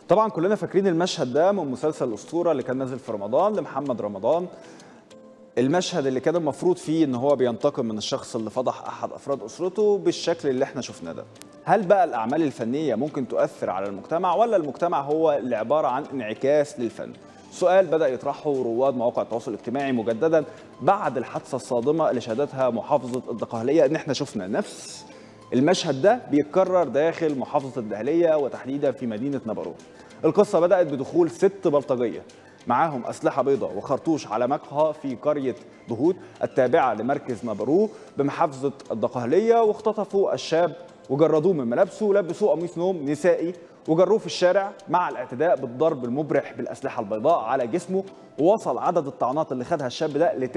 طبعا كلنا فاكرين المشهد ده من مسلسل الاسطوره اللي كان نازل في رمضان لمحمد رمضان المشهد اللي كان المفروض فيه ان هو بينتقم من الشخص اللي فضح احد افراد اسرته بالشكل اللي احنا شفناه ده هل بقى الاعمال الفنيه ممكن تؤثر على المجتمع ولا المجتمع هو اللي عباره عن انعكاس للفن سؤال بدا يطرحه رواد مواقع التواصل الاجتماعي مجددا بعد الحادثه الصادمه اللي شهدتها محافظه الدقهليه ان احنا شفنا نفس المشهد ده بيتكرر داخل محافظه الدهليه وتحديدا في مدينه نبرو القصه بدات بدخول ست بلطجيه معاهم أسلحة بيضاء وخرطوش على مقهى في قرية دهود التابعة لمركز نبرو بمحافظة الدقهلية واختطفوا الشاب وجردوه من ملابسه ولبسوه قميص نوم نسائي وجروه في الشارع مع الاعتداء بالضرب المبرح بالأسلحة البيضاء على جسمه ووصل عدد الطعنات اللي خدها الشاب ده ل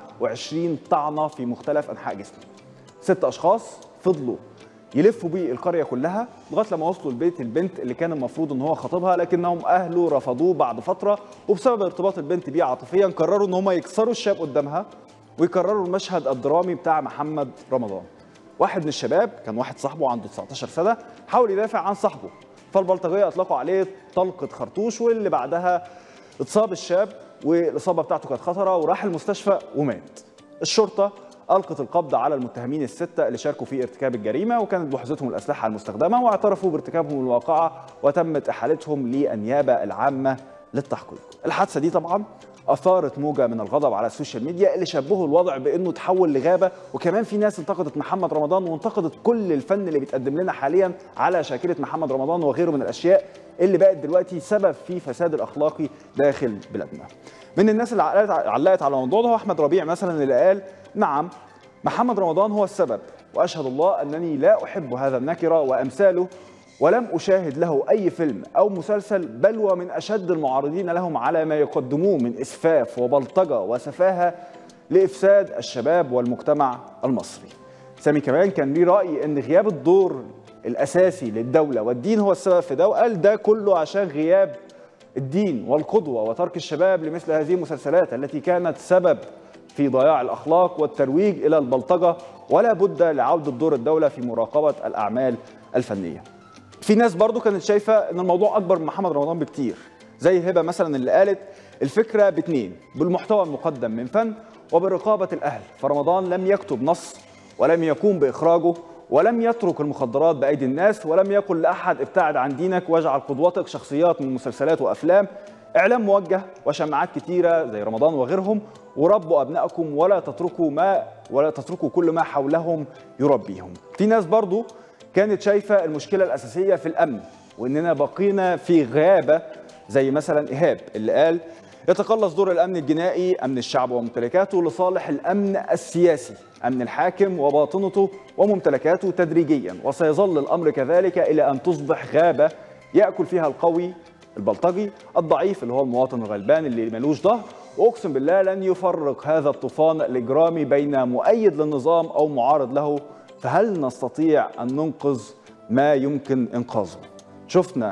29 طعنة في مختلف أنحاء جسمه ست أشخاص فضلوا يلفوا بيه القريه كلها لغايه لما وصلوا لبيت البنت اللي كان المفروض ان هو خطيبها لكنهم اهله رفضوه بعد فتره وبسبب ارتباط البنت بيه عاطفيا قرروا ان هم يكسروا الشاب قدامها ويكرروا المشهد الدرامي بتاع محمد رمضان واحد من الشباب كان واحد صاحبه عنده 19 سنه حاول يدافع عن صاحبه فالبلطجيه اطلقوا عليه طلقه خرطوش واللي بعدها اتصاب الشاب والاصابه بتاعته كانت خطره وراح المستشفى ومات الشرطه ألقت القبض على المتهمين الستة اللي شاركوا في ارتكاب الجريمة وكانت بحوزتهم الأسلحة المستخدمة واعترفوا بارتكابهم الواقعة وتمت إحالتهم للنيابة العامة للتحقيق. الحادثة دي طبعا أثارت موجة من الغضب على السوشيال ميديا اللي شبهوا الوضع بأنه تحول لغابة وكمان في ناس انتقدت محمد رمضان وانتقدت كل الفن اللي بيتقدم لنا حاليا على شاكلة محمد رمضان وغيره من الأشياء اللي بقت دلوقتي سبب في فساد الأخلاقي داخل بلادنا. من الناس اللي علقت على الموضوع ده هو أحمد ربيع مثلا اللي قال نعم محمد رمضان هو السبب واشهد الله انني لا احب هذا النكره وامثاله ولم اشاهد له اي فيلم او مسلسل بل ومن اشد المعارضين لهم على ما يقدموه من اسفاف وبلطجه وسفاهه لافساد الشباب والمجتمع المصري. سامي كمان كان ليه راي ان غياب الدور الاساسي للدوله والدين هو السبب في ده وقال ده كله عشان غياب الدين والقدوه وترك الشباب لمثل هذه المسلسلات التي كانت سبب في ضياع الاخلاق والترويج الى البلطجه ولا بد لعوده دور الدوله في مراقبه الاعمال الفنيه. في ناس برضو كانت شايفه ان الموضوع اكبر من محمد رمضان بكتير زي هبه مثلا اللي قالت الفكره باتنين بالمحتوى المقدم من فن وبرقابه الاهل فرمضان لم يكتب نص ولم يقوم باخراجه ولم يترك المخدرات بايدي الناس ولم يقل لاحد ابتعد عن دينك واجعل قدوتك شخصيات من مسلسلات وافلام اعلام موجه وشماعات كتيره زي رمضان وغيرهم وربوا ابنائكم ولا تتركوا ما ولا تتركوا كل ما حولهم يربيهم. في ناس برضو كانت شايفه المشكله الاساسيه في الامن واننا بقينا في غابه زي مثلا ايهاب اللي قال يتقلص دور الامن الجنائي امن الشعب وممتلكاته لصالح الامن السياسي امن الحاكم وباطنته وممتلكاته تدريجيا وسيظل الامر كذلك الى ان تصبح غابه ياكل فيها القوي البلطجي الضعيف اللي هو المواطن الغلبان اللي ملوش ظهر واقسم بالله لن يفرق هذا الطوفان الاجرامي بين مؤيد للنظام او معارض له فهل نستطيع ان ننقذ ما يمكن انقاذه شفنا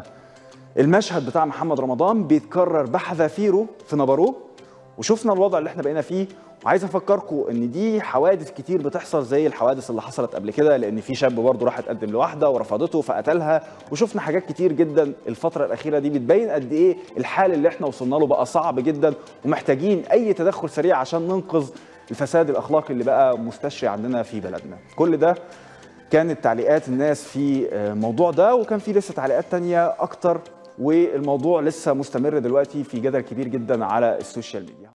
المشهد بتاع محمد رمضان بيتكرر بحذافيره في نبروه وشفنا الوضع اللي احنا بقينا فيه وعايز افكركم ان دي حوادث كتير بتحصل زي الحوادث اللي حصلت قبل كده لان في شاب برضه راح اتقدم لواحده ورفضته فقتلها وشفنا حاجات كتير جدا الفتره الاخيره دي بتبين قد ايه الحال اللي احنا وصلنا له بقى صعب جدا ومحتاجين اي تدخل سريع عشان ننقذ الفساد الاخلاقي اللي بقى مستشري عندنا في بلدنا كل ده كانت تعليقات الناس في الموضوع ده وكان في لسه تعليقات تانية اكتر والموضوع لسه مستمر دلوقتي في جدل كبير جدا على السوشيال ميديا